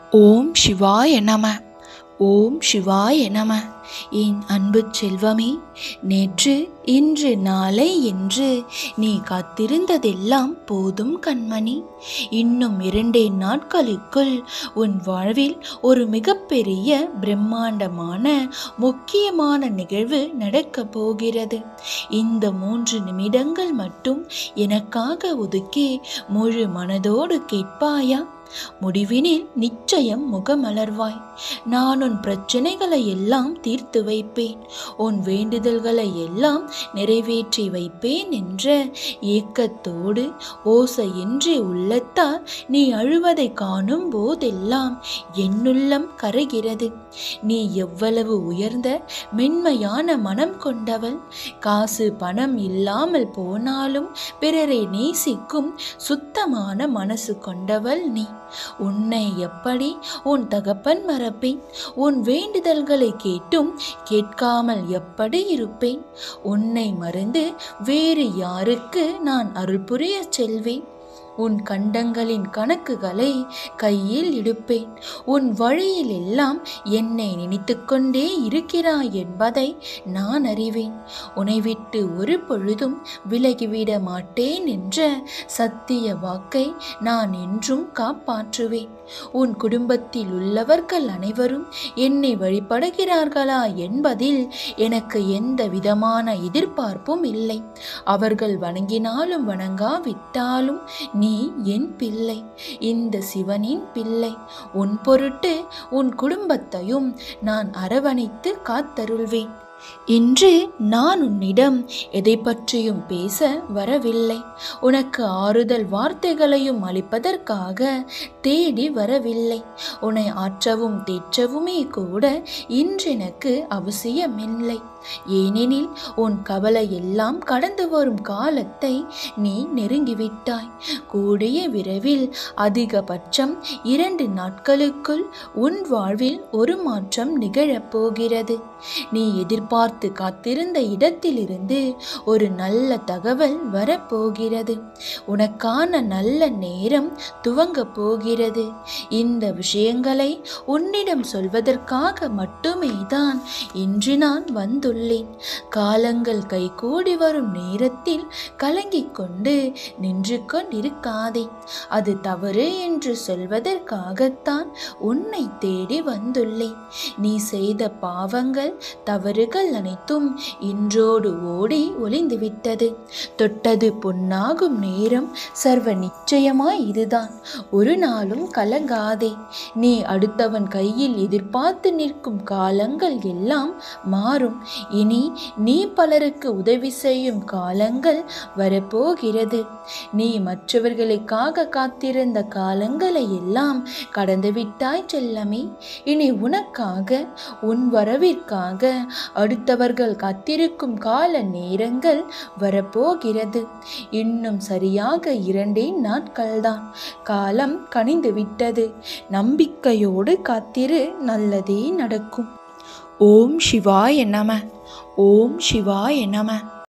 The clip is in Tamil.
ஓம் சிவாய நம ஓம் சிவாய நம என் அன்பு செல்வமே நேற்று இன்று நாளை என்று நீ காத்திருந்ததெல்லாம் போதும் கண்மணி இன்னும் இரண்டே நாட்களுக்குள் உன் வாழ்வில் ஒரு மிகப்பெரிய பிரம்மாண்டமான முக்கியமான நிகழ்வு நடக்கப் போகிறது இந்த மூன்று நிமிடங்கள் மட்டும் எனக்காக ஒதுக்கி முழு மனதோடு கேட்பாயா முடிவினில் நிச்சயம் முகமலர்வாய் நான் உன் பிரச்சனைகளை எல்லாம் தீர்த்து வைப்பேன் உன் வேண்டுதல்களை எல்லாம் நிறைவேற்றி வைப்பேன் என்ற ஏக்கத்தோடு ஓசையின்றி உள்ளத்தால் நீ அழுவதை காணும் போதெல்லாம் என்னுள்ளம் கரைகிறது நீ எவ்வளவு உயர்ந்த மென்மையான மனம் கொண்டவள் காசு பணம் இல்லாமல் போனாலும் பிறரை நேசிக்கும் சுத்தமான மனசு கொண்டவள் நீ உன்னை எப்படி உன் தகப்பன் மறப்பேன் உன் வேண்டுதல்களை கேட்டும் கேட்காமல் எப்படி இருப்பேன் உன்னை மறந்து வேறு யாருக்கு நான் அருள் புரியச் செல்வேன் உன் கண்டங்களின் கணக்குகளை கையில் எடுப்பேன் உன் வழியில் எல்லாம் என்னை நினைத்துக்கொண்டே இருக்கிறாய் என்பதை நான் அறிவேன் உன்னை விட்டு ஒரு பொழுதும் விலகிவிட மாட்டேன் என்ற சத்திய வாக்கை நான் என்றும் காப்பாற்றுவேன் உன் குடும்பத்தில் உள்ளவர்கள் அனைவரும் என்னை வழிபடுகிறார்களா என்பதில் எனக்கு எந்த விதமான எதிர்பார்ப்பும் இல்லை அவர்கள் வணங்கினாலும் வணங்காவிட்டாலும் நீ என் பிள்ளை இந்த சிவனின் பிள்ளை உன் பொருட்டு உன் குடும்பத்தையும் நான் அரவணைத்து காத்தருள்வேன் இன்று நான் உன்னிடம் எதை பற்றியும் பேச வரவில்லை உனக்கு ஆறுதல் வார்த்தைகளையும் அளிப்பதற்காக தேடி வரவில்லை உன்னை ஆற்றவும் தேற்றவுமே கூட இன்று எனக்கு அவசியமில்லை ஏனெனில் உன் கவலை எல்லாம் கடந்து வரும் காலத்தை நீ நெருங்கிவிட்டாய் கூடிய விரைவில் அதிகபட்சம் இரண்டு நாட்களுக்குள் உன் வாழ்வில் ஒரு மாற்றம் நிகழப் போகிறது நீ எதிர்பார்த்து காத்திருந்த இடத்திலிருந்து ஒரு நல்ல தகவல் வரப்போகிறது உனக்கான நல்ல நேரம் துவங்கப் போகிறது இந்த விஷயங்களை உன்னிடம் சொல்வதற்காக மட்டுமே தான் இன்று நான் வந்துள்ளேன் காலங்கள் கைகூடி வரும் நேரத்தில் கலங்கிக் கொண்டு நின்று கொண்டிருக்காதே அது தவறு என்று சொல்வதற்காகத்தான் உன்னை தேடி வந்துள்ளேன் நீ செய்த பாவங்கள் தவறுகள் அனைத்தும் இன்றோடு ஓடி ஒளிந்துவிட்டது தொட்டது பொன்னாகும் நேரம் சர்வ நிச்சயமாய் இதுதான் ஒரு நாளும் கலங்காதே நீ அடுத்தவன் கையில் எதிர்பார்த்து நிற்கும் காலங்கள் எல்லாம் மாறும் இனி நீ பலருக்கு உதவி செய்யும் காலங்கள் வரப்போகிறது நீ மற்றவர்களுக்காக காத்திருந்த காலங்களை எல்லாம் கடந்துவிட்டாய் செல்லமே இனி உனக்காக உன் வரவிற்காக அடுத்தவர்கள் காத்திருக்கும் கால நேரங்கள் வரப்போகிறது இன்னும் சரியாக இரண்டே நாட்கள்தான் காலம் கனிந்து விட்டது நம்பிக்கையோடு காத்திரு நல்லதே நடக்கும் ஓம் சிவாய நம ஓம் சிவாய நம